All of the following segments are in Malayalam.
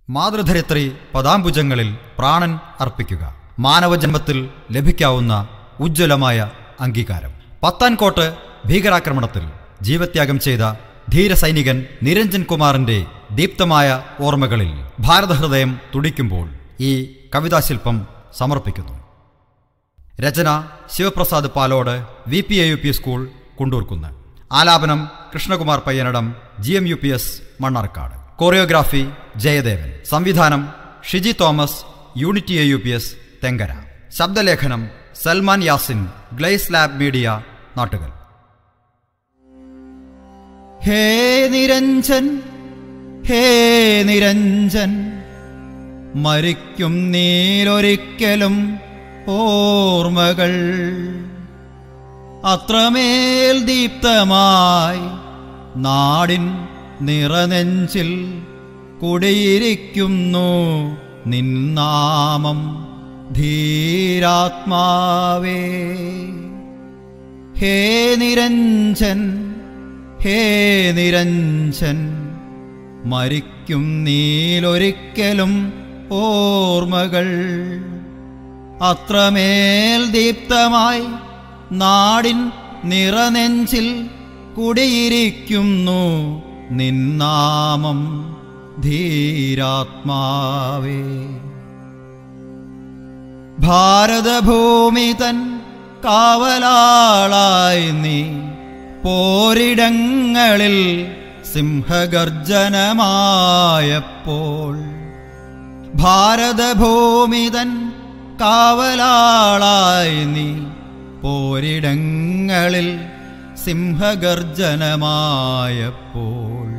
മാതൃധരിത്രി പദാംബുജങ്ങളിൽ പ്രാണൻ അർപ്പിക്കുക മാനവജന്മത്തിൽ ലഭിക്കാവുന്ന ഉജ്ജ്വലമായ അംഗീകാരം പത്താൻകോട്ട് ഭീകരാക്രമണത്തിൽ ജീവത്യാഗം ചെയ്ത ധീരസൈനികൻ നിരഞ്ജൻ കുമാറിന്റെ ദീപ്തമായ ഓർമ്മകളിൽ ഭാരതഹൃദയം തുടിക്കുമ്പോൾ ഈ കവിതാശില്പം സമർപ്പിക്കുന്നു രചന Sivaprasad Palode V P A U P school Kundoorkunnu ആലാപനം Krishnakumar Payyanadam G M U P S Mannarkkad choreography Jayadevan സംവിധാനം Shiji Thomas unity A U P S Thenkara ശബ്ദലേഖനം Salman Yasin glaze lab media Nattukal ഹേ നിരഞ്ജൻ ഹേ നിരഞ്ജൻ മരിക്കും നീലൊരിക്കലും ഓർമ്മകൾ അത്രമേൽ ദീപ്തമായി നാടിൻ നിറനെഞ്ചിൽ കുടിയിരിക്കുന്നു നിന്നാമം ധീരാത്മാവേ ഹേ നിരഞ്ജൻ ഹേ നിരഞ്ജൻ മരിക്കും നീലൊരിക്കലും ഓർമ്മകൾ അത്രമേൽ ദീപ്തമായി നാടിൻ നിറനെഞ്ചിൽ കുടിയിരിക്കുന്നു നിന്നാമം ധീരാത്മാവേ ഭാരതഭൂമി തൻ കാവലാളായി നീ പോരിടങ്ങളിൽ സിംഹഗർജനമായപ്പോൾ ഭാരതഭൂമി തൻ കാവലാളായി നീ പോരിടങ്ങളിൽ സിംഹഗർജനമായപ്പോൾ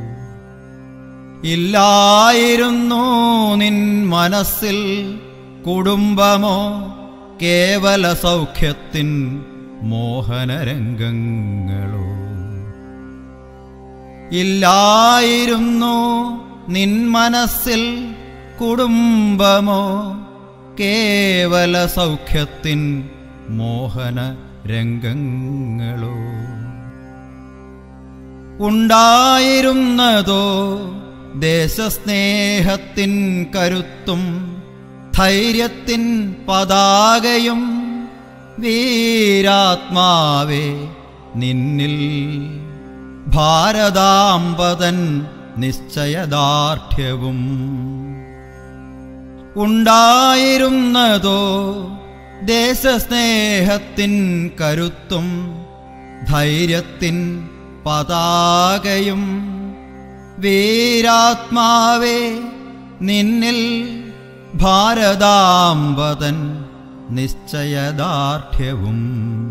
ഇല്ലായിരുന്നു നിൻ മനസ്സിൽ കുടുംബമോ കേവല സൗഖ്യത്തിൻ മോഹനരംഗങ്ങളോ ഇല്ലായിരുന്നു നിൻ മനസ്സിൽ കുടുംബമോ കേവല സൗഖ്യത്തിൻ മോഹന രംഗങ്ങളോ ഉണ്ടായിരുന്നതോ ദേശസ്നേഹത്തിൻ കരുത്തും ധൈര്യത്തിൻ പതാകയും വീരാത്മാവേ നിന്നിൽ ഭാരതാംബതൻ നിശ്ചയദാർഢ്യവും ഉണ്ടായിരുന്നതോ ദേശസ്നേഹത്തിൻ കരുത്തും ധൈര്യത്തിൻ പതാകയും വീരാത്മാവേ നിന്നിൽ ഭാരതാംബതൻ നിശ്ചയദാർഢ്യവും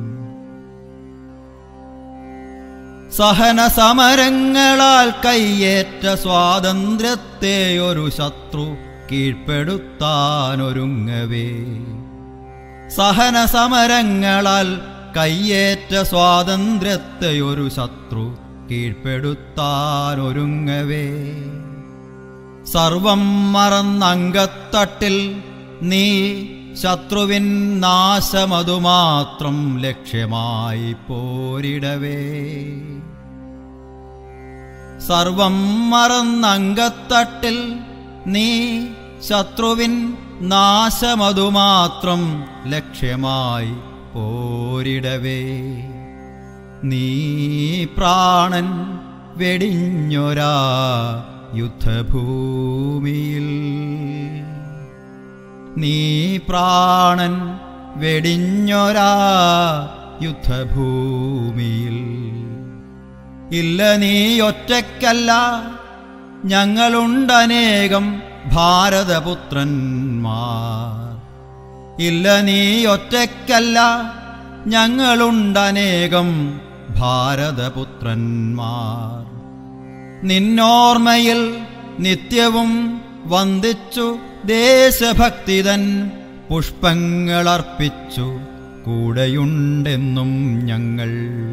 സഹന സമരങ്ങളാൽ കയ്യേറ്റ സ്വാതന്ത്ര്യത്തെ ഒരു ശത്രു കീഴ്പ്പെടുത്താനൊരുങ്ങവേ സഹന സമരങ്ങളാൽ കയ്യേറ്റ സ്വാതന്ത്ര്യത്തെ ഒരു ശത്രു കീഴ്പ്പെടുത്താനൊരുങ്ങവേ സർവം മറന്നങ്കത്തട്ടിൽ നീ ശത്രുവിൻ നാശമതുമാത്രം ലക്ഷ്യമായി പോരിടവേ സർവം മറന്നങ്കത്തട്ടിൽ നീ ശത്രുവിൻ നാശമതുമാത്രം ലക്ഷ്യമായി പോരിടവേ നീ പ്രാണൻ വെടിഞ്ഞൊരാ യുദ്ധഭൂമിയിൽ നീ പ്രാണൻ വെടിഞ്ഞൊരാ യുദ്ധഭൂമിയിൽ ഇല്ല നീ ഒറ്റയ്ക്കല്ല ഞങ്ങളുണ്ടനേകം ഭാരതപുത്രന്മാർ ഇല്ല നീ ഒറ്റയ്ക്കല്ല ഞങ്ങളുണ്ടനേകം ഭാരതപുത്രന്മാർ നിന്നോർമ്മയിൽ നിത്യവും വന്ദിച്ചു ദേശഭക്തിതൻ പുഷ്പങ്ങളർപ്പിച്ചു കൂടെയുണ്ടെന്നും ഞങ്ങൾ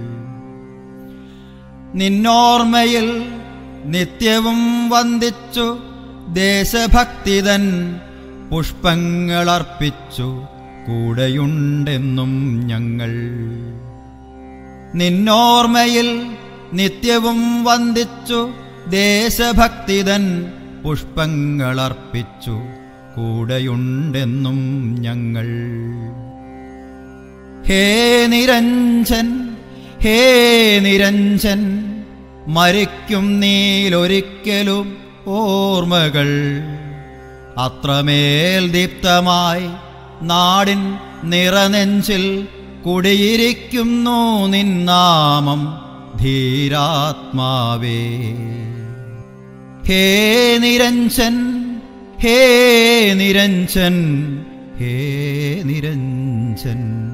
നിന്നോർമ്മയിൽ നിത്യവും വന്ദിച്ചു ദേശഭക്തിതൻ പുഷ്പങ്ങളർപ്പിച്ചു കൂടെയുണ്ടെന്നും ഞങ്ങൾ നിന്നോർമ്മയിൽ നിത്യവും വന്ദിച്ചു ദേശഭക്തിതൻ പുഷ്പങ്ങളർപ്പിച്ചു കൂടെയുണ്ടെന്നും ഞങ്ങൾ ഹേ നിരഞ്ജൻ ഹേ നിരഞ്ജൻ മരിക്കും നീലൊരിക്കലും ഓർമ്മകൾ അത്രമേൽ ദീപ്തമായി നാടിൻ നിറനെഞ്ചിൽ കുടിയിരിക്കുന്നു നിന്നാമം ധീരാത്മാവേ ഹേ നിരഞ്ജൻ ഹേ നിരഞ്ജൻ ഹേ നിരഞ്ജൻ